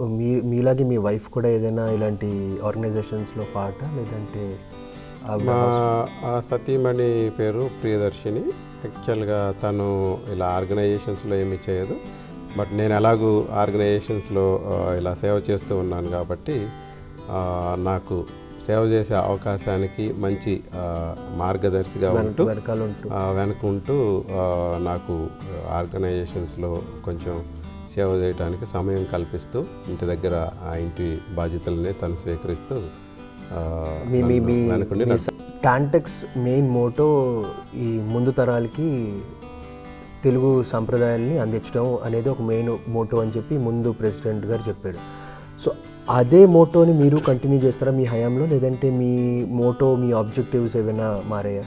మీ మీలాగే మీ వైఫ్ కూడా ఏదైనా ఇలాంటి ఆర్గనైజేషన్స్లో పాట లేదంటే ఆవిడ మా ఆ సతీమణి పేరు ప్రియదర్శిని యాక్చువల్గా తను ఇలా ఆర్గనైజేషన్స్లో ఏమీ చేయదు బట్ నేను ఎలాగూ ఆర్గనైజేషన్స్లో ఆ, ఇలా సేవ చేస్తూ ఉన్నాను కాబట్టి ఆ, నాకు సేవ చేసే అవకాశానికి మంచి ఆ, మార్గదర్శిగా ఉంటూ వెనకాల ఉంటూ ఆ, వెనుకుంటూ ఆ, నాకు ఆర్గనైజేషన్స్లో కొంచెం సేవ చేయడానికి సమయం కల్పిస్తూ ఇంటి దగ్గర ఆ ఇంటి బాధ్యతలనే తను స్వీకరిస్తూ ఆ, మీ మీ మీ నన్ను వెనకుండి మీ టాంటెక్స్ మెయిన్ మోటో ఈ ముందు తరాలకి తెలుగు సాంప్రదాయాల్ని అందించడం అనేది ఒక మెయిన్ మోటో అని చెప్పి ముందు ప్రెసిడెంట్ గారు చెప్పాడు సో అదే మోటోని మీరు కంటిన్యూ చేస్తారా మీ హయాంలో లేదంటే మీ మోటో మీ ఆబ్జెక్టివ్స్ ఏమైనా మారాయా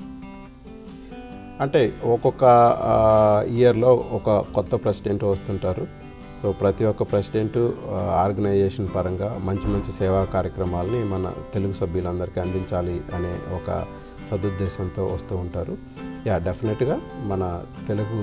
అంటే ఒక్కొక్క ఇయర్లో ఒక కొత్త ప్రెసిడెంట్ వస్తుంటారు సో ప్రతి ఒక్క ప్రెసిడెంట్ ఆర్గనైజేషన్ పరంగా మంచి మంచి సేవా కార్యక్రమాలని మన తెలుగు సభ్యులందరికీ అందించాలి అనే ఒక సదుద్దేశంతో వస్తూ ఉంటారు యా డెఫినెట్గా మన తెలుగు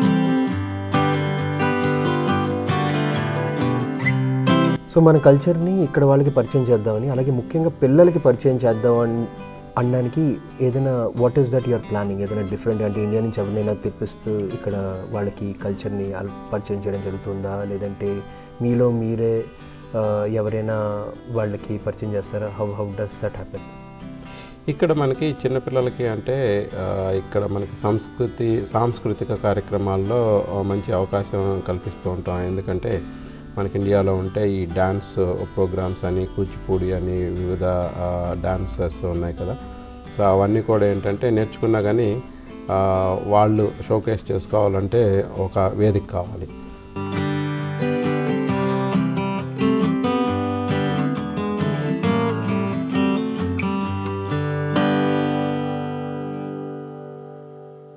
సో మన కల్చర్ని ఇక్కడ వాళ్ళకి పరిచయం చేద్దామని అలాగే ముఖ్యంగా పిల్లలకి పరిచయం చేద్దాం అన్- అనడానికి ఏదైనా what is that your planning ఏదైనా డిఫరెంట్ అంటే ఇండియా నుంచి ఎవరినైనా తెప్పిస్తూ ఇక్కడ వాళ్ళకి కల్చర్ని అల్- పరిచయం చేయడం జరుగుతుందా లేదంటే మీలో మీరే ఆ, ఎవరైనా వాళ్ళకి పరిచయం చేస్తారా how how does that happen ఇక్కడ మనకి చిన్నపిల్లలకి అంటే ఆ, ఇక్కడ మనకి సంస్కృతి సాంస్కృతిక కార్యక్రమాల్లో ఆ, మంచి అవకాశం కల్పిస్తూ ఉంటాం ఎందుకంటే మనకి ఇండియాలో ఉంటే ఈ డ్యాన్స్ ప్రోగ్రామ్స్ అని కూచిపూడి అని వివిధ డాన్సర్స్ ఉన్నాయి కదా సో అవన్నీ కూడా ఏంటంటే నేర్చుకున్నా కానీ ఆ, వాళ్ళు షోకేస్ చేసుకోవాలంటే ఒక వేదిక కావాలి